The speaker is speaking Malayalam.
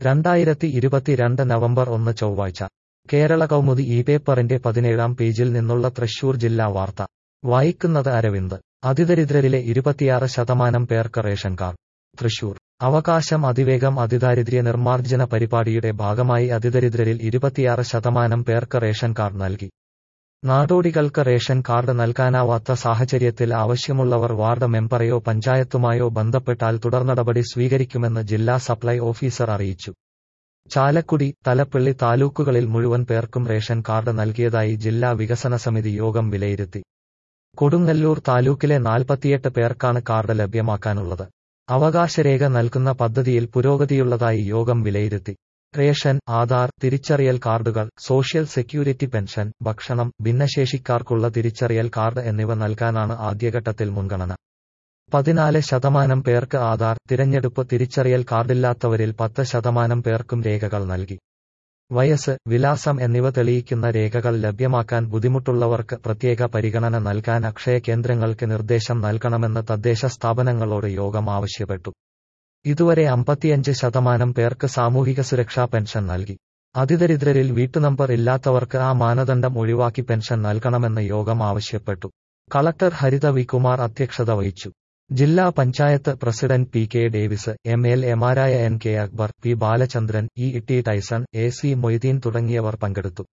രണ്ടായിരത്തി ഇരുപത്തിരണ്ട് നവംബർ ഒന്ന് ചൊവ്വാഴ്ച കേരള കൗമുദി ഈ പേപ്പറിന്റെ പതിനേഴാം പേജിൽ നിന്നുള്ള തൃശൂർ ജില്ലാ വാർത്ത വായിക്കുന്നത് അരവിന്ദ് അതിദരിദ്രരിലെ ഇരുപത്തിയാറ് ശതമാനം പേർക്ക് റേഷൻ കാർഡ് തൃശൂർ അവകാശം അതിവേഗം അതിദാരിദ്ര്യ നിർമ്മാർജ്ജന പരിപാടിയുടെ ഭാഗമായി അതിദരിദ്രരിൽ ഇരുപത്തിയാറ് ശതമാനം പേർക്ക് റേഷൻ കാർഡ് നൽകി നാടോടികൾക്ക് റേഷൻ കാർഡ് നൽകാനാവാത്ത സാഹചര്യത്തിൽ ആവശ്യമുള്ളവർ വാർഡ് മെമ്പറെയോ പഞ്ചായത്തുമായോ ബന്ധപ്പെട്ടാൽ തുടർനടപടി സ്വീകരിക്കുമെന്ന് ജില്ലാ സപ്ലൈ ഓഫീസർ അറിയിച്ചു ചാലക്കുടി തലപ്പള്ളി താലൂക്കുകളിൽ മുഴുവൻ പേർക്കും റേഷൻ കാർഡ് നൽകിയതായി ജില്ലാ വികസന സമിതി യോഗം വിലയിരുത്തി കൊടുങ്ങല്ലൂർ താലൂക്കിലെ നാൽപ്പത്തിയെട്ട് പേർക്കാണ് കാർഡ് ലഭ്യമാക്കാനുള്ളത് അവകാശരേഖ നൽകുന്ന പദ്ധതിയിൽ പുരോഗതിയുള്ളതായി യോഗം വിലയിരുത്തി റേഷൻ ആധാർ തിരിച്ചറിയൽ കാർഡുകൾ സോഷ്യൽ സെക്യൂരിറ്റി പെൻഷൻ ഭക്ഷണം ഭിന്നശേഷിക്കാർക്കുള്ള തിരിച്ചറിയൽ കാർഡ് എന്നിവ നൽകാനാണ് ആദ്യഘട്ടത്തിൽ മുൻഗണന പതിനാല് ശതമാനം പേർക്ക് ആധാർ തിരഞ്ഞെടുപ്പ് തിരിച്ചറിയൽ കാർഡില്ലാത്തവരിൽ പത്ത് ശതമാനം പേർക്കും രേഖകൾ നൽകി വയസ്സ് വിലാസം എന്നിവ തെളിയിക്കുന്ന രേഖകൾ ലഭ്യമാക്കാൻ ബുദ്ധിമുട്ടുള്ളവർക്ക് പ്രത്യേക പരിഗണന നൽകാൻ അക്ഷയ കേന്ദ്രങ്ങൾക്ക് നിർദ്ദേശം നൽകണമെന്ന് തദ്ദേശ സ്ഥാപനങ്ങളോട് യോഗം ആവശ്യപ്പെട്ടു ഇതുവരെ അമ്പത്തിയഞ്ച് ശതമാനം പേർക്ക് സാമൂഹിക സുരക്ഷാ പെൻഷൻ നൽകി അതിദരിദ്രരിൽ വീട്ടുനമ്പർ ഇല്ലാത്തവർക്ക് ആ മാനദണ്ഡം ഒഴിവാക്കി പെൻഷൻ നൽകണമെന്ന് യോഗം ആവശ്യപ്പെട്ടു കളക്ടർ ഹരിത വി കുമാർ അധ്യക്ഷത വഹിച്ചു ജില്ലാ panchayat president P K Davis M L എമാരായ N K Akbar P Balachandran E T Tyson A C Moideen തുടങ്ങിയവർ പങ്കെടുത്തു